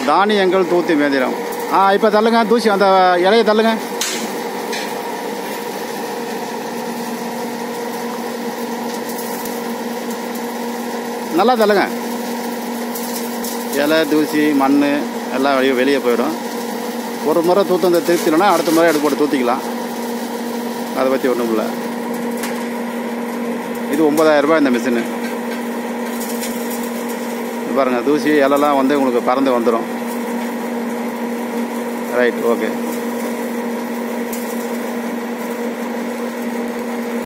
தானியங்கள் தூத்தி மேந்திரம் ஆ இப்போ தள்ளுங்க தூசி அந்த இலையை தள்ளுங்க நல்லா தள்ளுங்க இலை தூசி மண் எல்லாம் வெளியே வெளியே போயிடும் ஒரு முறை தூத்து வந்து திருத்தினா அடுத்த முறை எடுத்து போட்டு தூத்திக்கலாம் அதை பற்றி ஒன்றும் இல்லை இது ஒன்பதாயிரம் ரூபாய் இந்த மிஷினு இது பாருங்கள் தூசி இலெல்லாம் வந்து உங்களுக்கு பறந்து வந்துடும் ரைட் ஓகே